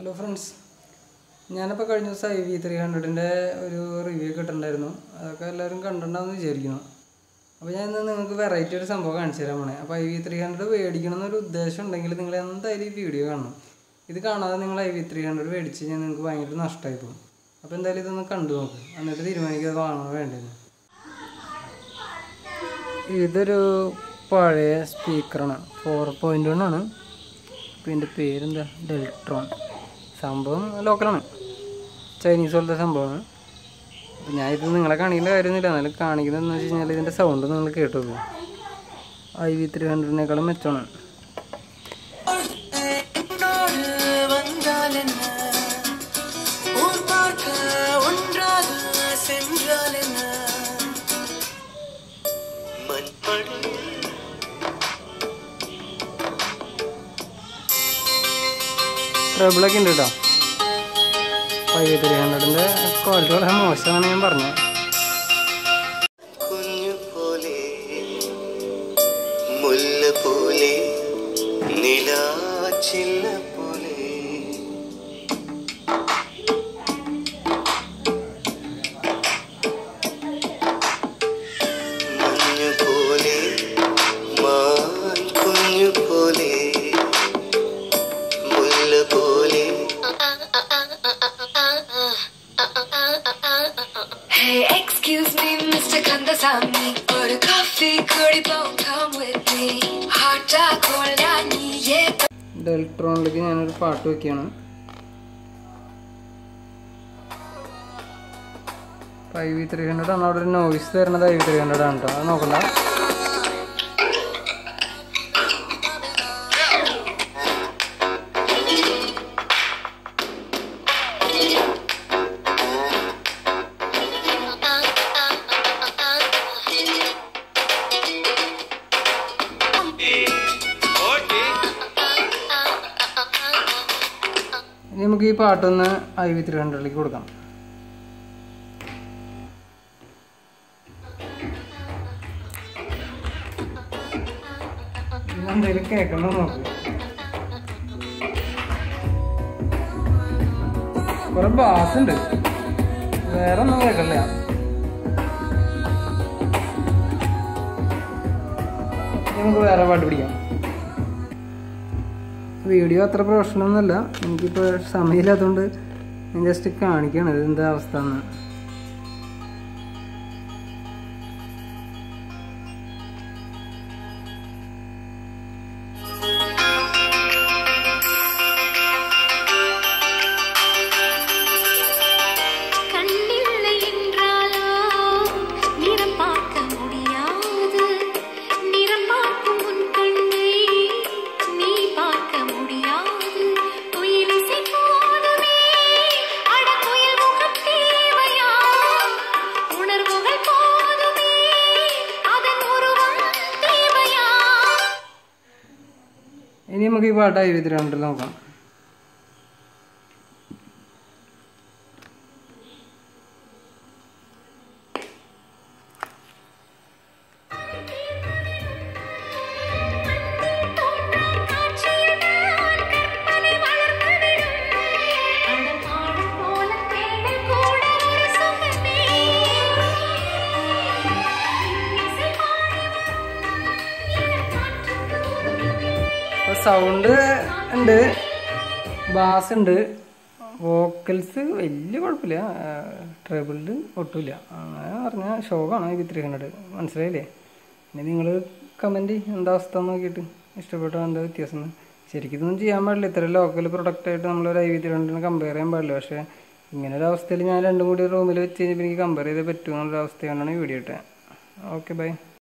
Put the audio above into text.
Hello friends ഞാനിപ്പോൾ കഴിഞ്ഞ ദിവസം ഐ വി ത്രീ ഹൺഡ്രഡിൻ്റെ ഒരു റിവ്യൂ കിട്ടുന്നുണ്ടായിരുന്നു അതൊക്കെ എല്ലാവരും കണ്ടിട്ടുണ്ടാവുമെന്ന് വിചാരിക്കുന്നു അപ്പോൾ ഞാൻ ഇന്ന് നിങ്ങൾക്ക് വെറൈറ്റി ഒരു സംഭവം കാണിച്ചു തരാൻ പോണേ അപ്പോൾ ഐ വി ത്രീ ഹൺഡ്രഡ് മേടിക്കണം എന്നൊരു ഉദ്ദേശം ഉണ്ടെങ്കിൽ നിങ്ങൾ എന്തായാലും ഈ വീഡിയോ കാണണം ഇത് കാണാതെ നിങ്ങൾ ഐ വി ത്രീ ഹൺഡ്രഡ് മേടിച്ച് കഴിഞ്ഞാൽ നിങ്ങൾക്ക് ഭയങ്കര നഷ്ടമായി പോകും അപ്പോൾ എന്തായാലും ഇതൊന്ന് കണ്ടു നോക്ക് എന്നിട്ട് തീരുമാനിക്കുക അത് വാങ്ങണോ വേണ്ടതെന്ന് ഇതൊരു പഴയ സ്പീക്കറാണ് ഫോർ പോയിൻ്റ് വൺ ആണ് അപ്പോൾ ഇതിൻ്റെ പേരെന്താ ഡെൽട്രോൺ സംഭവം ലോക്കലാണ് ചൈനീസ് പോലത്തെ സംഭവമാണ് അപ്പോൾ ഞാൻ ഇത് നിങ്ങളെ കാണിക്കേണ്ട കാര്യമൊന്നുമില്ല എന്നാലും കാണിക്കുന്നതെന്ന് വെച്ച് കഴിഞ്ഞാൽ ഇതിൻ്റെ സൗണ്ട് നിങ്ങൾ കേട്ടു ഐ വി ത്രീ ഹൺഡ്രഡിനേക്കാളും മെച്ചമാണ് என்னோடு வந்தால் என்ன ஊர் பார்க்க ஒன்றாக சென்றால் என்ன மண்படு ട്രബിളൊക്കെ ഉണ്ട് കേട്ടോ ഐ വി ത്രീ ഹൺഡ്രഡിൻ്റെ ക്വാളിറ്റി വളരെ മോശമാണ് ഞാൻ പറഞ്ഞത് കുഞ്ഞു പോലെ മുല്ല പോലെ നിലാച്ചില്ല പോലെ മഞ്ഞു പോലെ മാൻ കുഞ്ഞു പോലെ മുല്ല പോലെ Hey, excuse me, Mr. Kandasamy. Or a coffee, curry bone, come with me. Hot or cold, I need it. ഡെൽട്രോണിലേക്ക് ഞാനൊരു പാട്ട് വെക്കുകയാണ് ഐ വി ത്രീ ഹൺഡ്രഡ് ആണ് അവിടെ ഒരു നോയിസ് തരുന്നത് ഐ വി ത്രീ ഹൺഡ്രഡ് ആണ് കേട്ടോ അത് നോക്കണ്ട ഇനി നമുക്ക് ഈ പാട്ടൊന്ന് ഐ വി ത്രീ ഹൺഡ്രഡിലേക്ക് കൊടുക്കാം എന്തെങ്കിലും കേൾക്കണോ നോക്ക് കുറെ ബാസ് ഉണ്ട് വേറെ ഒന്നും കേൾക്കില്ല ഇനി നമുക്ക് വേറെ പാട്ട് പിടിക്കാം വീഡിയോ അത്ര പ്രൊഫഷണൽ ഒന്നുമല്ല എനിക്കിപ്പോൾ സമയമില്ലാത്തതുകൊണ്ട് ഞാൻ ജസ്റ്റ് കാണിക്കുകയാണ് ഇത് എന്താ അവസ്ഥ എന്ന് கண்ணில்லை என்றாலோ நிறம் பார்க்க முடியாது நிறம் பார்க்கும் உன் கண்ணை நீ பார்க்க முடியாது குயிலிசை போதுமே அட குயில் முகம் தேவையா உணர்வுகள் போதுமே அதன் உருவம் தேவையா ഇനി നമുക്ക് ഈ പാട്ട് ഐ വി ത്രീ ഹൺഡ്രഡ് നോക്കാം അപ്പോൾ സൗണ്ട് ഉണ്ട് ബാസ് ഉണ്ട് വോക്കൽസ് വലിയ കുഴപ്പമില്ല ട്രബിളിൽ ഒട്ടുമില്ല അങ്ങനെ പറഞ്ഞാൽ ഷോക്കാണ് ഐ വി ത്രീ ഹൺഡ്രഡ് മനസ്സിലായില്ലേ ഇനി നിങ്ങൾ കമൻറ്റ് എന്താ അവസ്ഥ എന്ന് നോക്കിയിട്ട് ഇഷ്ടപ്പെട്ടോ എന്താ വ്യത്യാസം എന്ന് ശരിക്കും ഇതൊന്നും ചെയ്യാൻ പാടില്ല ഇത്ര ലോക്കൽ പ്രൊഡക്റ്റായിട്ട് നമ്മളൊരു ഐ വി ത്രീ ഹൺഡ്രഡിന് കമ്പയർ ചെയ്യാൻ പാടില്ല പക്ഷേ ഇങ്ങനെ ഒരു അവസ്ഥയിൽ ഞാൻ രണ്ടും കൂടി റൂമിൽ വെച്ച് കഴിഞ്ഞപ്പോൾ എനിക്ക് കമ്പയർ ചെയ്തേ പറ്റുമോ എന്നുള്ളൊരു അവസ്ഥ കൊണ്ടാണ് ഈ വീഡിയോ ഇട്ടത് ഓക്കെ ബൈ